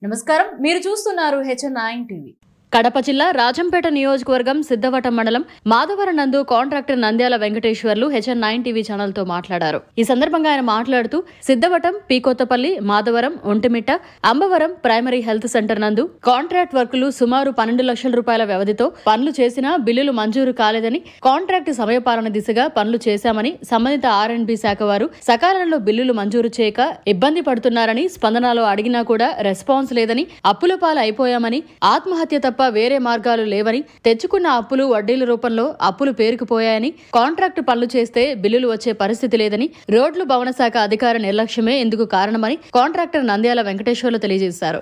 నమస్కారం మీరు చూస్తున్నారు హెచ్ఎన్ నైన్ టీవీ కడప జిల్లా రాజంపేట నియోజకవర్గం సిద్ధవటం మండలం మాధవరం నందు contractor Nandyala Venkateswarlu HN nine TV channel తో మాట్లాడారు ఈ సందర్భంగా ఆయన మాట్లాడుతూ Siddavatam P Kothapalli Madhavaram Ontimitta Ambavaram primary health centre నందు కాంట్రాక్ట్ వర్కులు సుమారు పన్నెండు లక్షల రూపాయల వ్యవధితో పనులు చేసినా బిల్లులు మంజూరు కాలేదని కాంట్రాక్ట్ సమయపాలన దిశగా పనులు చేశామని సంబంధిత ఆర్ అండ్ బి శాఖ వారు సకాలంలో బిల్లులు మంజూరు చేయక ఇబ్బంది పడుతున్నారని స్పందనలో అడిగినా కూడా రెస్పాన్స్ లేదని అప్పుల పాలు అయిపోయామని ఆత్మహత్య తప్ప వేరే మార్గాలు లేవని తెచ్చుకున్న అప్పులు వడ్డీల రూపంలో అప్పులు పేరుకుపోయాయని కాంట్రాక్టు పనులు చేస్తే బిల్లులు వచ్చే పరిస్థితి లేదని రోడ్లు భవన శాఖ అధికార నిర్లక్ష్యమే ఇందుకు కారణమని కాంట్రాక్టర్ నంద్యాల వెంకటేశ్వర్లు తెలియజేశారు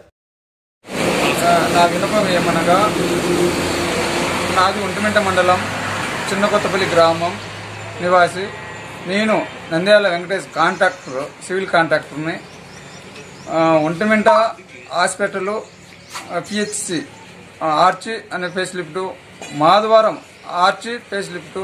నా విన్నపం ఏమనగా నాది ఒంటిమింట మండలం చిన్న కొత్తపల్లి గ్రామం నివాసి నేను నంద్యాల వెంకటేష్ కాంట్రాక్టర్ సివిల్ కాంట్రాక్టర్ని ఆ, ఒంటిమింట హాస్పిటల్ పిహెచ్సి ఆర్చి అనే face lift Madhavaram arch face lift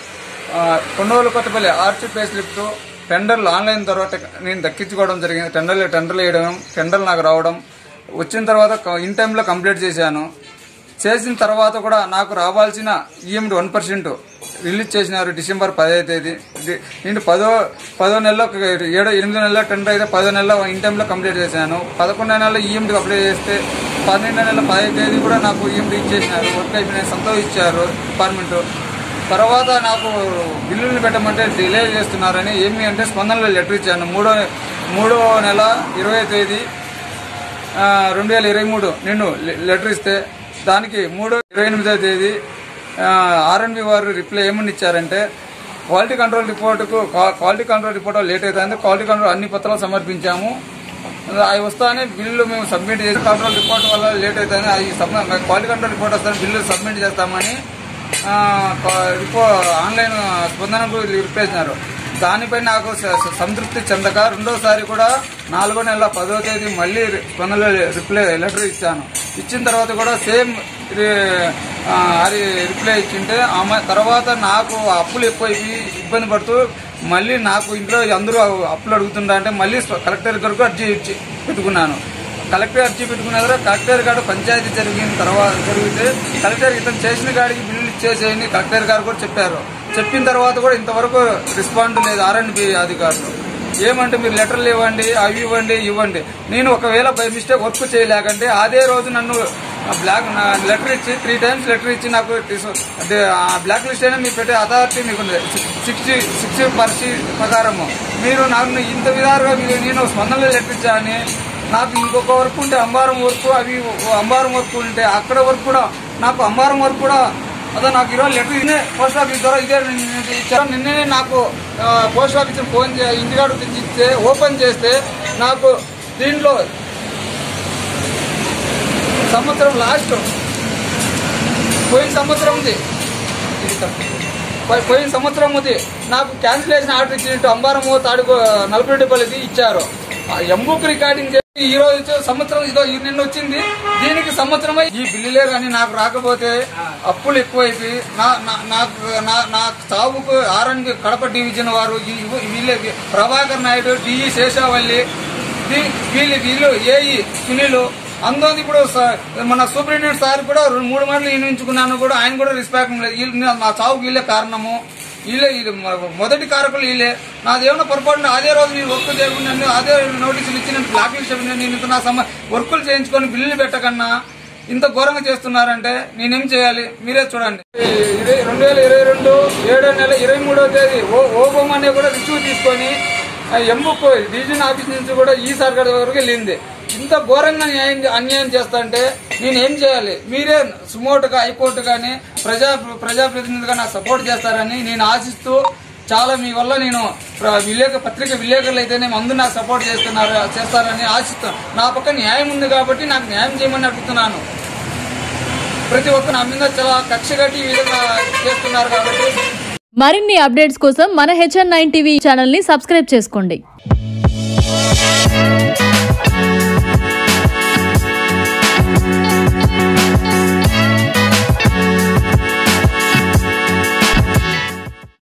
Kondavalu Kothapalli arch face lift టెండర్లు ఆన్లైన్ తర్వాత నేను దక్కించుకోవడం జరిగింది టెండర్లు టెండర్లు వేయడం టెండర్లు నాకు రావడం వచ్చిన తర్వాత క- ఇన్ టైంలో కంప్లీట్ చేశాను చేసిన తర్వాత కూడా నాకు రావాల్సిన ఈఎండి వన్ పర్సెంట్ రిలీజ్ చేసినారు డిసెంబర్ పదహైదు తేదీ డి- నేను పదో పదో నెలలో ఏడో ఎనిమిదో నెలలో టెండర్ అయితే పదో నెలలో ఇన్ టైంలో కంప్లీట్ చేశాను పదకొండో నెలలో ఈఎండి అప్లై చేస్తే పన్నెండో నెల పదహైదు తేదీ కూడా నాకు ఈఎండి ఇచ్చేసినారు వర్క్ అయిపోయిన సంతోషించారు డిపార్ట్మెంట్ తర్వాత నాకు బిల్లులు పెట్టమంటే డిలే చేస్తున్నారని ఏమి అంటే స్పందనలో లెటర్ ఇచ్చాను మూడో మూడో నెల ఇరవై తేదీ ఆ, రెండు వేల ఇరవై మూడు నిన్ను లె- లెటర్ ఇస్తే దానికి మూడో ఇరవై ఎనిమిదో తేదీ ఆర్ఎన్బి వారు రిప్లై ఏమని ఇచ్చారంటే క్వాలిటీ కంట్రోల్ రిపోర్టుకు క్వా- క్వాలిటీ కంట్రోల్ రిపోర్ట్ లేట్ అవుతుంది క్వాలిటీ కంట్రోల్ అన్ని పత్రాలు సమర్పించాము అవి వస్తానే బిల్లు మేము సబ్మిట్ చేసి కంట్రోల్ రిపోర్ట్ వల్ల లేట్ అవుతుంది అవి సబ్మి- క్వాలిటీ కంట్రోల్ రిపోర్ట్ వస్తాను బిల్లు సబ్మిట్ చేస్తామని ఆ, క- రిపో ఆన్లైన్ స్పందనకు రిప్లై ఇచ్చినారు దానిపై నాకు స- స- సంతృప్తి చెందక రెండోసారి కూడా నాలుగో నెల పదో తేదీ మళ్ళీ రి- స్పందనలో రిప్లై లెటర్ ఇచ్చాను ఇచ్చిన తర్వాత కూడా సేమ్ రి- ఆ, అది రిప్లై ఇచ్చింటే ఆమె తర్వాత నాకు అప్పులు ఎక్కువైపోయి ఇబ్బంది పడుతూ మళ్ళీ నాకు ఇంట్లో అందరూ అప్పులు అడుగుతుంటా అంటే మళ్ళీ స్వ- కలెక్టర్ గారికి అర్జీ ఇచ్చి పెట్టుకున్నాను కలెక్టర్ అర్జీ పెట్టుకున్న తర్వాత కలెక్టర్ గారు పంచాయతీ జరిగిన తర్వాత జరిగితే కలెక్టర్ ఇతను చేసిన గాడికి బిల్లులు ఇచ్చేసేయండి కలెక్టర్ గారు కూడా చెప్పారు చెప్పిన తర్వాత కూడా ఇంతవరకు రెస్పాండ్ లేదు ఆర్ అండ్ బి అధికారులు ఏమంటే మీరు లెటర్లు ఇవ్వండి అవి ఇవ్వండి ఇవ్వండి నేను ఒకవేళ బై మిస్టేక్ వర్క్ చేయలేకంటే అదే రోజు నన్ను బ్లాక్ లెటర్ ఇచ్చి త్రీ టైమ్స్ లెటర్ ఇచ్చి నాకు తీసు- అంటే ఆ బ్లాక్ లిస్ట్ అయినా మీరు పెట్టే అథారిటీ మీకు సిక్స్టీ సిక్స్టీ పర్సీ ప్రకారము మీరు నన్ను ఇంత విధాలుగా మీరు నేను స్పందనలో లెటర్ ఇచ్చానని నాకు ఇంకొక వర్క్ ఉంటే అంబారం వర్క్ అవి అంబారం వర్క్ ఉంటే అక్కడ వర్క్ కూడా నాకు అంబారం వర్క్ కూడా అదే నాకు ఈరోజు లెటర్ ఇదే పోస్ట్ ఆఫీస్ ద్వారా ఇదే నిన్న ఇచ్చారు నిన్నే నాకు ఆ, పోస్ట్ ఆఫీస్ ఫోన్ చే ఇంటికాడ తెచ్చి ఇస్తే ఓపెన్ చేస్తే నాకు దీంట్లో సంవత్సరం లాస్ట్ పోయిన సంవత్సరం ఉంది ఇది తప్పు. పోయి- పోయిన సంవత్సరం ఉంది నాకు క్యాన్సిలేషన్ ఆర్డర్ ఇచ్చినట్టు అంబారము తాడుకు నలభై ఇచ్చారు ఆ ఎంబుక్ రికార్డింగ్ చేసి ఈ రోజు సంవత్సరం ఇదో ఈ నిన్న వచ్చింది దీనికి సంవత్సరమై ఈ బిల్లులే కానీ నాకు రాకపోతే అప్పులు ఎక్కువైపోయి నా నా- నాకు నా నా సాగుకు ఆర్ఎన్ కడప డివిజన్ వారు ఈ- వీళ్ళే ప్రభాకర్ నాయుడు డిఈ శేషావల్లి వీ- వీళ్ళు వీళ్ళు ఏఈ సునీలు అందులో ఇప్పుడు స- మన సూపరింటెండెంట్ సార్ కూడా రెండు మూడు మార్లు ఈయనించుకున్నాను కూడా ఆయన కూడా రెస్పెక్ట్ లేదు వీళ్ళు నా చావుకి వీళ్ళే కారణము వీళ్ళే వీళ్ళు మొ- మొదటి కారకులు వీళ్ళే నాదేమన్నా పొరపాటు అదే రోజు నేను వర్క్ చేయకుండా నన్ను అదే నోటీసులు ఇచ్చి నేను బ్లాక్ లిస్ట్ అయిపోయినా, నేను ఇంత నా సమ వర్కులు చేయించుకొని బిల్లులు పెట్టకన్నా ఇంత ఘోరంగా చేస్తున్నారంటే నేనేం చేయాలి మీరే చూడండి ఇరవై రెండు వేల ఇరవై రెండు ఏడో నెల ఇరవై మూడో తేదీ ఓ ఓబమ్ అనే కూడా రిసీవ్ తీసుకొని ఆ ఎంబుక్ డివిజన్ ఆఫీస్ నుంచి కూడా ఈ సర్కార్ వరకు వెళ్ళింది ఇంత ఘోరంగా న్యాయం అన్యాయం చేస్తా అంటే నేను ఏం చేయాలి మీరే సుమోటుగా హైకోర్టు కానీ ప్రజా ప్రజాప్రతినిధిగా నాకు సపోర్ట్ చేస్తారని నేను ఆశిస్తూ చాలా మీ వల్ల నేను ప్ర- విలేక పత్రిక విలేకరులు అయితేనే అందరూ నాకు సపోర్ట్ చేస్తున్నారు చేస్తారని ఆశిస్తాను నా పక్క న్యాయం ఉంది కాబట్టి నాకు న్యాయం చేయమని అడుగుతున్నాను ప్రతి ఒక్క నా మీద చాలా కక్ష కట్టి ఈ విధంగా చేస్తున్నారు కాబట్టి మరిన్ని అప్డేట్స్ కోసం మన హెచ్ఎన్ నైన్ టీవీ ఛానల్ ని సబ్స్క్రైబ్ చేసుకోండి